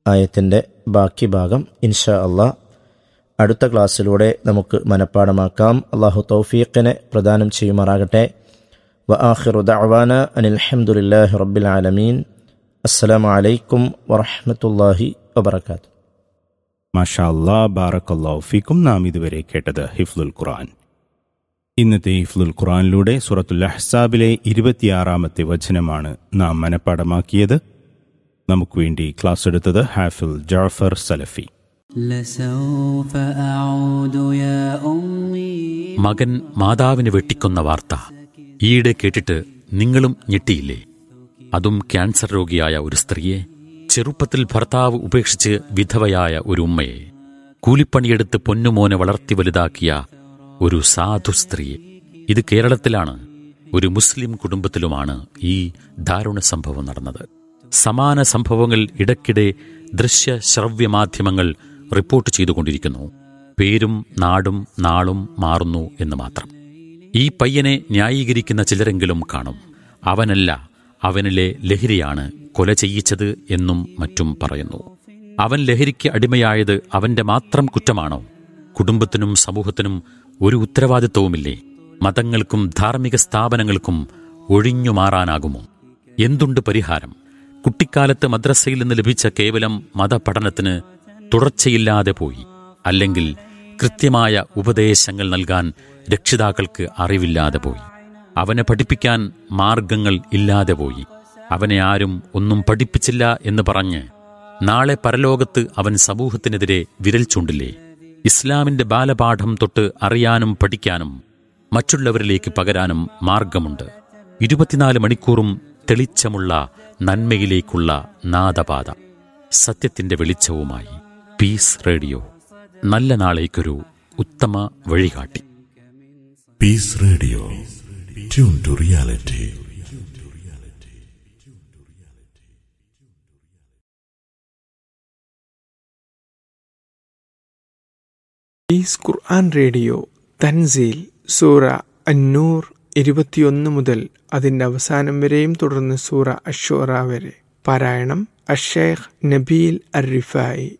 ആയത്തിൻ്റെ ബാക്കി ഭാഗം ഇൻഷാ അള്ളാ അടുത്ത ക്ലാസ്സിലൂടെ നമുക്ക് മനഃപ്പാടമാക്കാം അള്ളാഹു തൗഫീഖിനെ പ്രദാനം ചെയ്യുമാറാകട്ടെ വ ആഖിറു ദഅവാന അനിൽ ഹംദുലില്ലാഹി റബ്ബിൽ ആലമീൻ അസ്സലാമു അലൈക്കും വറഹ്മത്തുള്ളാഹി വബറകാതുഹു മാഷാ അല്ലാ ബാറക്കല്ലാഹു ഫീക്കും നാം ഇതുവരെ കേട്ടത് ഹിഫ്ലുൽ ഖുർആൻ ഇന്നത്തെ ഹിഫ്ലുൽ ഖുർആനിലൂടെ സൂറത്തുൽ അഹ്സാബിലെ ഇരുപത്തിയാറാമത്തെ വചനമാണ് നാം മനഃപ്പാടമാക്കിയത് നമുക്ക് വേണ്ടി ക്ലാസ് എടുത്തത് ഹാഫിൽ ജാഫർ സലഫി لسوف أعود يا أمي മകൻ മാതാവിനെ വെട്ടിക്കൊന്ന വാർത്ത ഈയിടെ കേട്ടിട്ട് നിങ്ങളും ഞെട്ടിയില്ലേ അതും ക്യാൻസർ രോഗിയായ ഒരു സ്ത്രീയെ ചെറുപ്പത്തിൽ ഭർത്താവ് ഉപേക്ഷിച്ച് വിധവയായ ഒരു ഉമ്മയെ കൂലിപ്പണിയെടുത്ത് പൊന്നുമോനെ വളർത്തി വലുതാക്കിയ ഒരു സാധു സ്ത്രീയെ ഇത് കേരളത്തിലാണ് ഒരു മുസ്ലിം കുടുംബത്തിലുമാണ് ഈ ദാരുണ സംഭവം നടന്നത് സമാന സംഭവങ്ങൾ ഇടയ്ക്കിടെ ദൃശ്യ ശ്രവ്യ മാധ്യമങ്ങൾ റിപ്പോർട്ട് ചെയ്തുകൊണ്ടിരിക്കുന്നു പേരും നാടും നാളും മാറുന്നു എന്ന് മാത്രം ഈ പയ്യനെ ന്യായീകരിക്കുന്ന ചിലരെങ്കിലും കാണും അവനല്ല അവനിലെ ലഹരിയാണ് കൊല ചെയ്യിച്ചത് എന്നും മറ്റും പറയുന്നു അവൻ ലഹരിക്ക് അടിമയായത് അവന്റെ മാത്രം കുറ്റമാണോ കുടുംബത്തിനും സമൂഹത്തിനും ഒരു ഉത്തരവാദിത്വവുമില്ലേ മതങ്ങൾക്കും ധാർമ്മിക സ്ഥാപനങ്ങൾക്കും ഒഴിഞ്ഞു മാറാനാകുമോ എന്തുണ്ട് പരിഹാരം കുട്ടിക്കാലത്ത് മദ്രസയിൽ നിന്ന് ലഭിച്ച കേവലം മതപഠനത്തിന് തുടർച്ചയില്ലാതെ പോയി അല്ലെങ്കിൽ കൃത്യമായ ഉപദേശങ്ങൾ നൽകാൻ രക്ഷിതാക്കൾക്ക് അറിവില്ലാതെ പോയി അവനെ പഠിപ്പിക്കാൻ മാർഗങ്ങൾ ഇല്ലാതെ പോയി അവനെ ആരും ഒന്നും പഠിപ്പിച്ചില്ല എന്ന് പറഞ്ഞ് നാളെ പരലോകത്ത് അവൻ സമൂഹത്തിനെതിരെ വിരൽ ചൂണ്ടില്ലേ ഇസ്ലാമിന്റെ ബാലപാഠം തൊട്ട് അറിയാനും പഠിക്കാനും മറ്റുള്ളവരിലേക്ക് പകരാനും മാർഗമുണ്ട് ഇരുപത്തിനാല് മണിക്കൂറും തെളിച്ചമുള്ള നന്മയിലേക്കുള്ള നാദപാത സത്യത്തിന്റെ വെളിച്ചവുമായി പീസ് റേഡിയോ നല്ല നാളേക്കൊരു ഉത്തമ വഴികാട്ടി Peace Radio. Tune to reality. Is Quran radio തൻസീൽ സൂറ അന്നൂർ ഇരുപത്തിയൊന്ന് മുതൽ അതിന്റെ അവസാനം വരെയും തുടർന്ന് സൂറ അഷോറ വരെ പാരായണം അഷേഖ് നബീൽ അർ റിഫായി